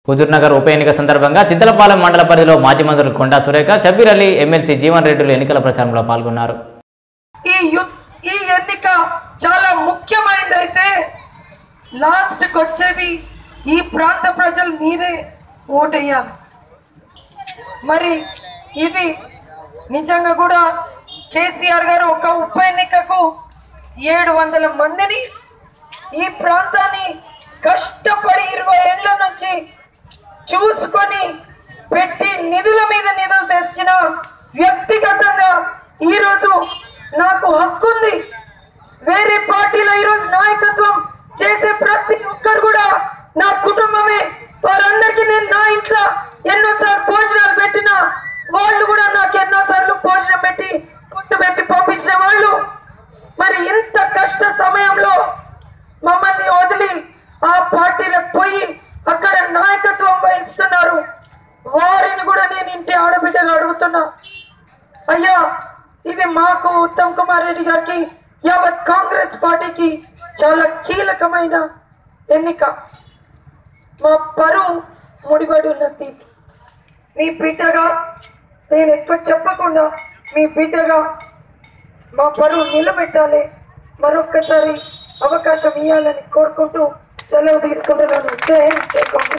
హుజూర్నగర్ ఉప ఎన్నిక సందర్భంగా చింతలపాలెం మండల పరిధిలో మాజీ మంత్రులు కొండా సురేఖ షబీర్ అలీ ఎమ్మెల్సీ జీవన్ రెడ్డిలు ఎన్నికల ప్రచారంలో పాల్గొన్నారు ఈ యు- ఈ ఎన్నిక చాలా ముఖ్యమైనదైతే లాస్ట్కి వచ్చేది ఈ ప్రాంత ప్రజలు మీరే ఓటేయాలి మరి ఇది నిజంగా కూడా కేసీఆర్ గారు ఒక ఉప ఎన్నికకు ఏడు వందల మందిని ఈ ప్రాంతాన్ని కష్టపడి ఇరవై ఏళ్ళ నుంచి చూసుకొని పెట్టి నిధుల మీద నిధులు తెచ్చిన వ్యక్తిగతంగా ఈరోజు నాకు హక్కు ఉంది వేరే పార్టీలో ఈరోజు నాయకత్వం చేసే ప్రతి ఒక్కరు కూడా నా కుటుంబమే వారందరికీ నేను నా ఇంట్లో ఎన్నోసార్లు భోజనాలు పెట్టిన వాళ్ళు కూడా నాకు ఎన్నోసార్లు భోజనం పెట్టి పుట్టు పెట్టి పంపించిన వాళ్ళు మరి ఇంత కష్ట సమయంలో మమ్మల్ని వదిలి ఆ పార్టీలకు పోయి అక్కడ నాయకత్వం వహిస్తున్నారు వారిని కూడా నేను ఇంటి ఆడబిడ్డగా అడుగుతున్నా అయ్యా ఇది మాకు ఉత్తమ్ కుమార్ రెడ్డి గారికి యావత్ కాంగ్రెస్ పార్టీకి చాలా కీలకమైన ఎన్నిక మా పరువు ముడిపడి ఉన్నది మీ బిడ్డగా నేను ఎక్కువ చెప్పకుండా మీ బిడ్డగా మా పరువు నిలబెట్టాలి మరొక్కసారి అవకాశం ఇవ్వాలని కోరుకుంటూ సెలవు తీసుకుంటున్నాను జై హింద్, జై కాంగ్రెస్